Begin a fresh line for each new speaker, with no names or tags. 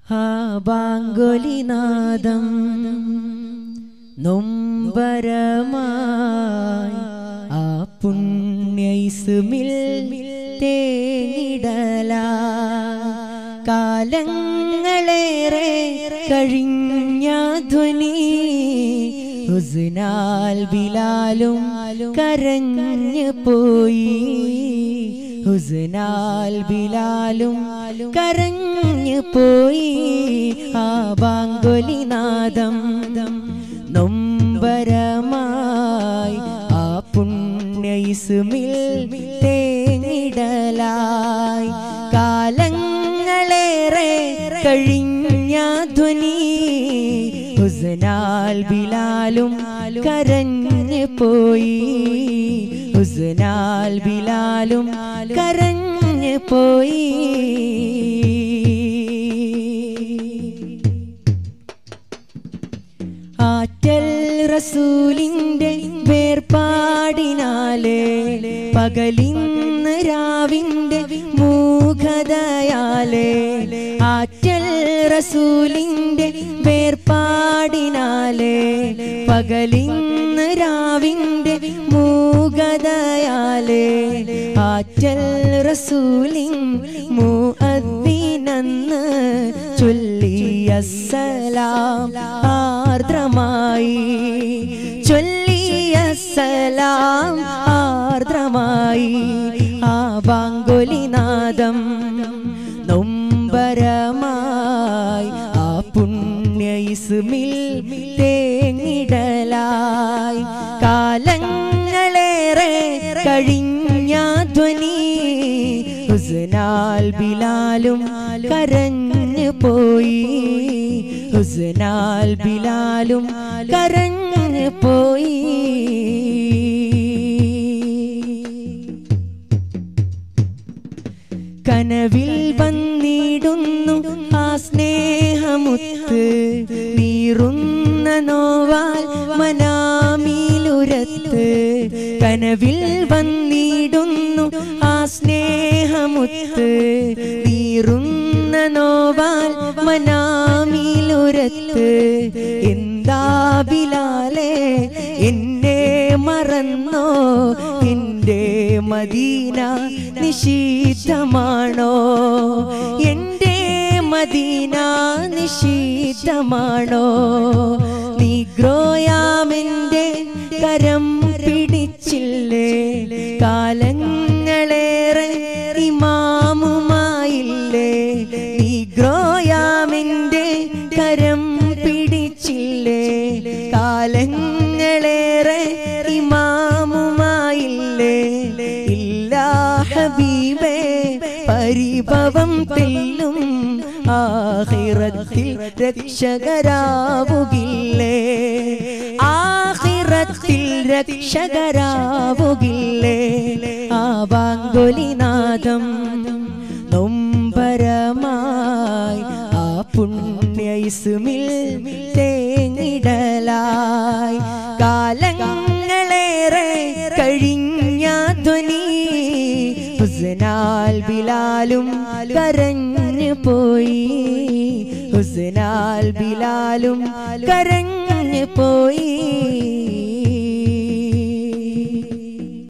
ആ ബാങ്കൊലിനാദം നൊമ്പരമായി ആ പുണ്യൈസുമിൽ തേങ്ങിടല കാലങ്ങളേറെ കഴിഞ്ഞ ധ്വനി ഹുസ്നാൽ ബിലാലും കരഞ്ഞു പോയി ഹുസ്നാൽ ബിലാലും കരഞ്ഞു പോയി ആ ബാങ്കൊലിനാദം നൊമ്പരമായി ആ പുണ്യൈസുമിൽ തേങ്ങിടലായി കാലങ്ങളേറെ കഴിഞ്ഞ ധ്വനി ഹുസ്നാൽ ബിലാലും കരഞ്ഞു പോയി ഹുസ്നാൽ ബിലാലും കരഞ്ഞു പോയി ആറ്റൽ റസൂലിന്റെ വേർപാടിനാലെ പകലിന്ന് രാവിന്റെ മൂഖതയാലെ ആറ്റൽ റസൂലിന്റെ വേർപാടിനാലെ പകലിന്ന് രാവിന്റെ മൂകതയാലെ ആറ്റൽ റസൂലിൻ മുഅദ്ദിനന്ന് ചൊല്ലിയ സലാം ആർദ്രമായി ചൊല്ലിയ സലാം ആർദ്രമായി ആ ബാങ്കൊലിനാദം നൊമ്പരമായി ആ പുണ്യ ഇസ്മിൽ തേങ്ങിടലായി കാലങ്ങളേറെ കഴിഞ്ഞ ധ്വനി ഹുസ്നാൽ ബിലാലും കരഞ്ഞു പോയി ഹുസ്നാൽ ബിലാലും കരഞ്ഞു പോയി കനവിൽ വന്നിടുന്നു ആ സ്നേഹമുത്ത് നീറുന്ന നോവാൽ മനാമിലുരത്ത് കനവിൽ വന്നിടുന്നു ആ സ്നേഹമുത്ത് നീറുന്ന നോവാൽ മനാമിലുരത്ത് എന്താ ബിലാലെ എന്നെ മറന്നോ എന്റെ മദീന നിശീതമാണോ എന്റെ മദീന നിശീതമാണോ നീഗ്രോയാമെന്റെ കരം പിടിച്ചില്ലേ കാലങ്ങളേറെ ഇമാമുമായില്ലേ നീഗ്രോയാമെന്റെ കരം പിടിച്ചില്ലേ കാലങ്ങളേറെ ഇമാമുമായില്ലേ ഇല്ല ഹബീബേ പരിഭവം തെല്ലും ആഹിറത്തിൽ രക്ഷകരാവുകില്ലേ ആഹിറത്തിൽ രക്ഷകരാവുകില്ലേ ആ ബാങ്കൊലിനാദം നൊമ്പരമായി ആ പുണ്യ ഇസ്മിൽ തേങ്ങിടലായി കാലങ്ങളേറെ കഴിഞ്ഞ ധ്വനി ഹുസ്നാൽ ബിലാലും കരഞ്ഞു പോയി ഹുസ്നാൽ ബിലാലും കരഞ്ഞു പോയി